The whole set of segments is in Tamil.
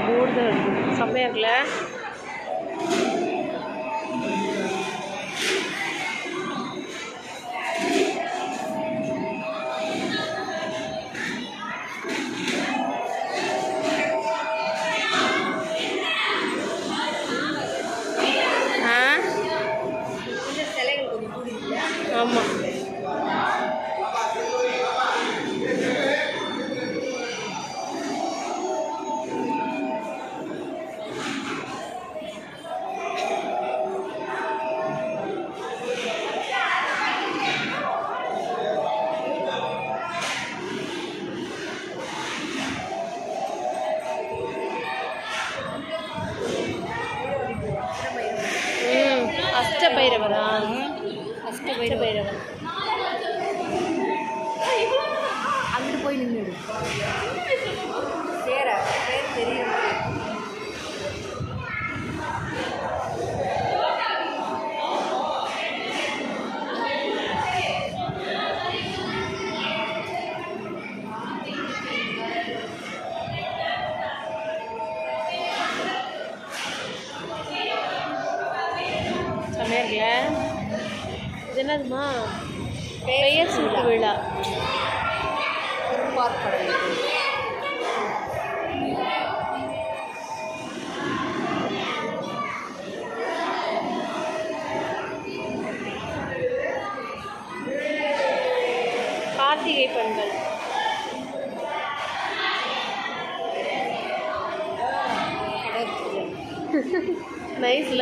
போர்டு தான் இருக்குது செம்மையாக இருக்குல்ல ஆ இந்த சிலைகள் கொஞ்சம் கூடியிருக்குல்ல ஆமாம் ம் அஷ்ட பைரவரா அஷ்ட பைரவர் அங்கிட்டு போய் நின்றுடு சேர பேர் தெரியும் செம்மையாக இருக்குல்ல இது என்னதுமா பெயர் சூட்டு விழா திருப்பார்கடல் கார்த்திகை பெண்கள் கடற்கரை நைஸ்ல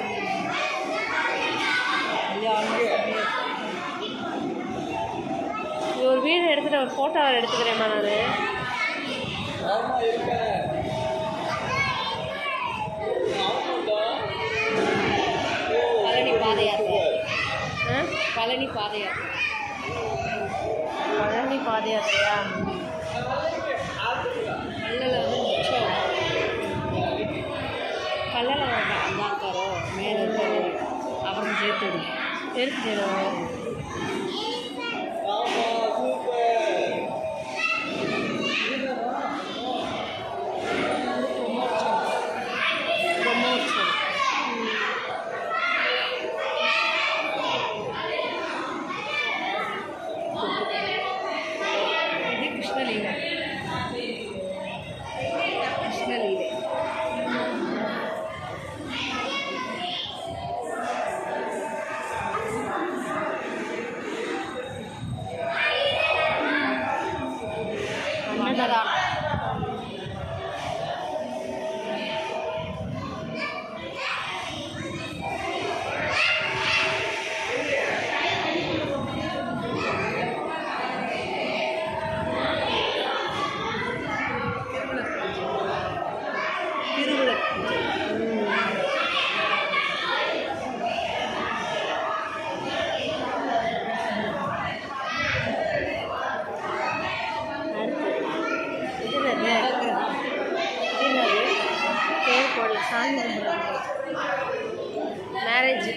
இங்க ஒரு வீடு எடுத்துட்டு ஒரு ஃபோட்டோ எடுத்துக்கிறேம்மா நான் பழனி பாத யாத்திரை ஆ பழனி பாத யாத்திரை பழனி பாத யாத்திரையா கல்லில் வந்து மிச்சம் கல்லில் அந்த இருக்காரோ மேலே இருக்காரு அப்புறம் சேர்த்து இருக்கு பிரம்மோற்சவம் இது கிருஷ்ணலீலை கிருஷ்ணலீலை அன்னதானம் திருவிளக்கு பூஜை இது என்னது இது என்னது பேர் போடல சாமி கும்பிட்றாங்க மேரேஜ்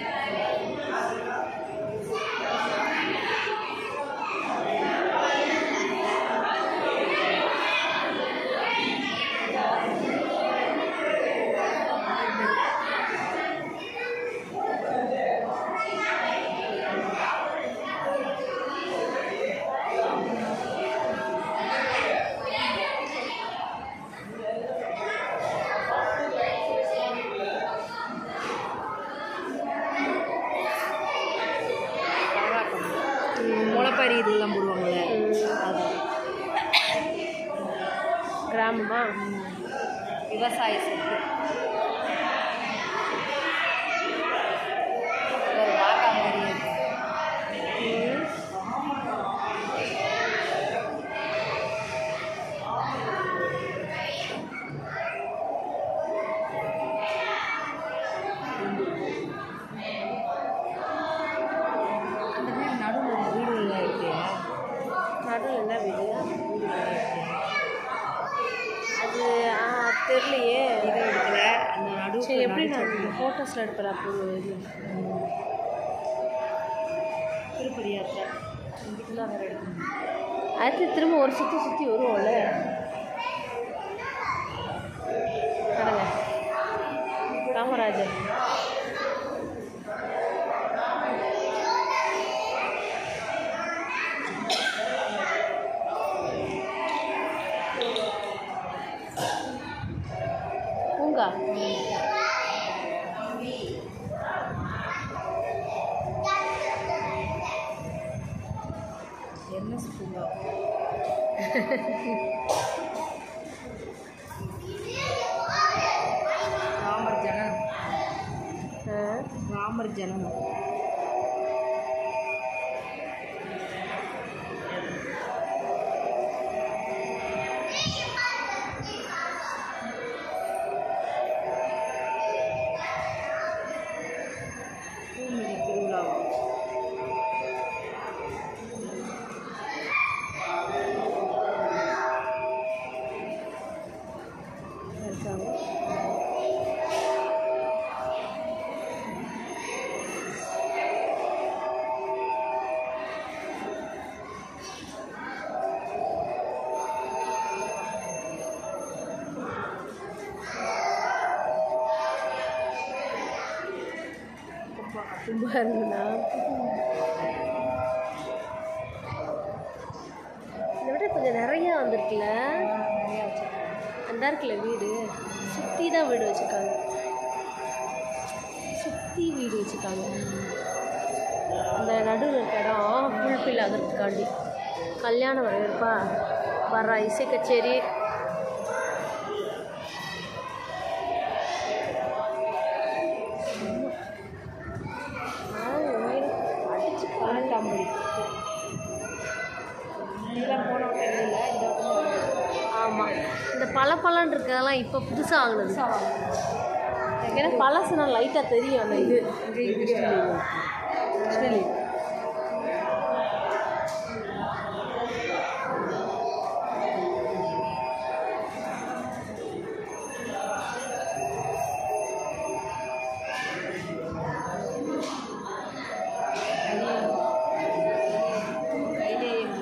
முளைப்பாரி இதெல்லாம் போடுவாங்கள்ல அது கிராமமா விவசாய சொத்து ஒரு வாக்கா மாதிரி இருக்கு. ம். அந்த மாதிரி நடுவில் ஒரு வீடு இருக்கு நடுவில் என்ன வீடு வீடு இருக்கு அது ஆ தெரியலையே இது எடுக்கல அந்த நடு சரி எப்படி நான் இந்த ஃபோட்டோஸில் எடுப்பேன் அப்போ இது திருப்பதி யாத்திரை இதுக்குலாம் வேறு எடுக்கணும் அடுத்து திரும்ப ஒரு சுற்றி சுற்றி வருவோம்ல பூங்கா என்ன பூங்கா ராமர் ஜனனம் ஆ ராமர் ஜனனம் பூமிதி திருவிழாவா இருக்காங்க ரொம்ப இருந்ததுண்ணா இதை விட கொஞ்சம் நிறையா வந்திருக்குல்ல நிறையா வச்சுருக்காங்க அந்த இருக்குல்ல வீடு சுற்றி தான் வீடு வச்சுருக்காங்க சுற்றி வீடு வச்சுருக்காங்க அந்த நடுவில் இருக்க இடம் ஃபுல்ஃபில் ஆகிறதுக்காண்டி கல்யாணம் வரவேற்பா வர்ற இசை கச்சேரி அடிச்சு பதினெட்டாம்படி இதெல்லாம் போன வட்டம் இல்லை இந்த வட்டம் ஆமாம் இந்த பழப்பழம் இருக்கிறதெல்லாம் இப்போ புதுசாக வாங்கினது ஏன்னா பழசுனா லைட்டாக தெரியும் அந்த இது இங்கே கிருஷ்ணகிரி கிருஷ்ணகிரி கைலேயம்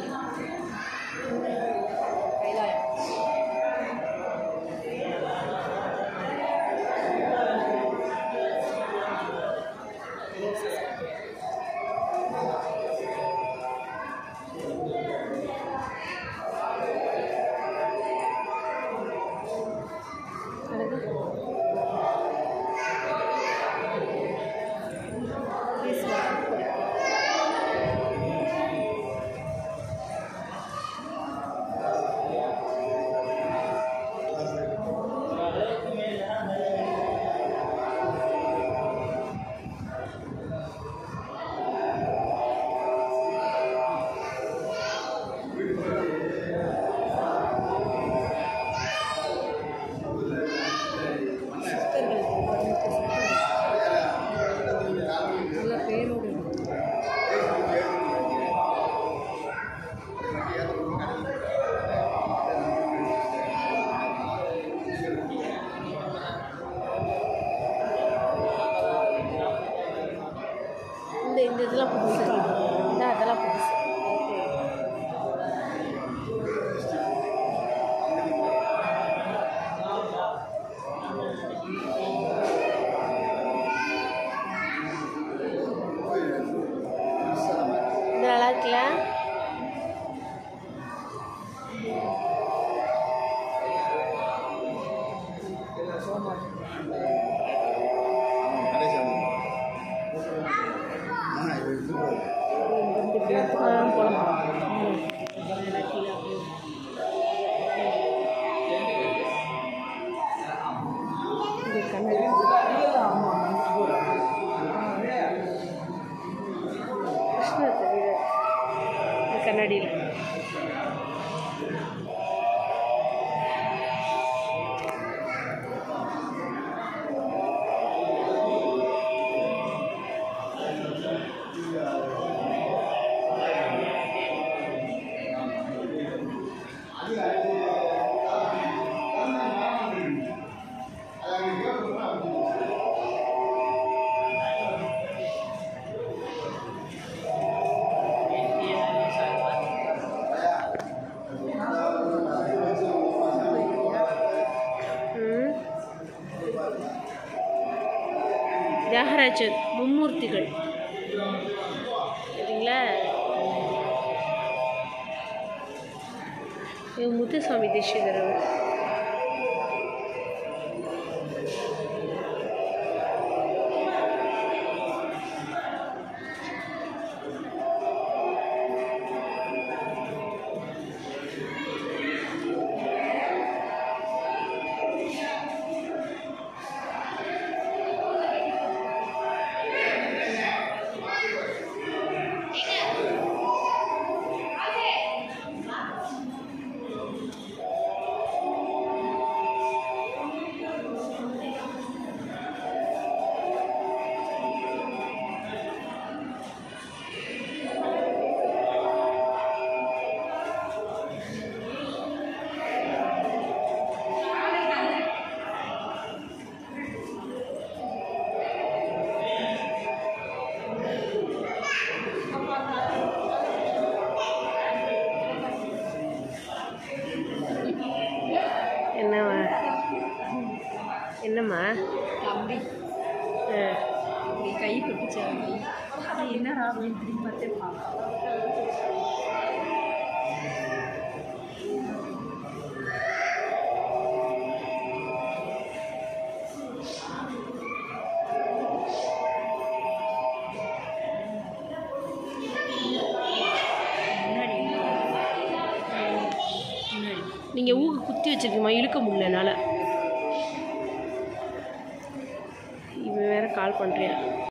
கைலாயம் சித்தர்கள் பதினெட்டு சித்தர்கள் நல்ல பேரோடு இருக்கு. இந்த இந்த இதெல்லாம் புதுசு இந்த அதெல்லாம் புதுசு இது நல்லா இருக்குல்ல அதெல்லாம் போகலாம் இது கண்ணு கிருஷ்ணர் தெரியுது இந்த கண்ணாடியில் ம். தியாகராஜர் மும்மூர்த்திகள் சரிங்களா இது முத்துசாமி தேசிகர் அவர் கை கொட்டுச்சு அது என்னடா அப்படின்னு திரும்பி பார்த்தே பார்ப்போம் முன்னாடி முன்னாடி நீங்கள் ஊக்கு குத்தி வச்சிருக்கீமா இழுக்க முடியல என்னால் இவன் வேற கால் பண்ணுறியா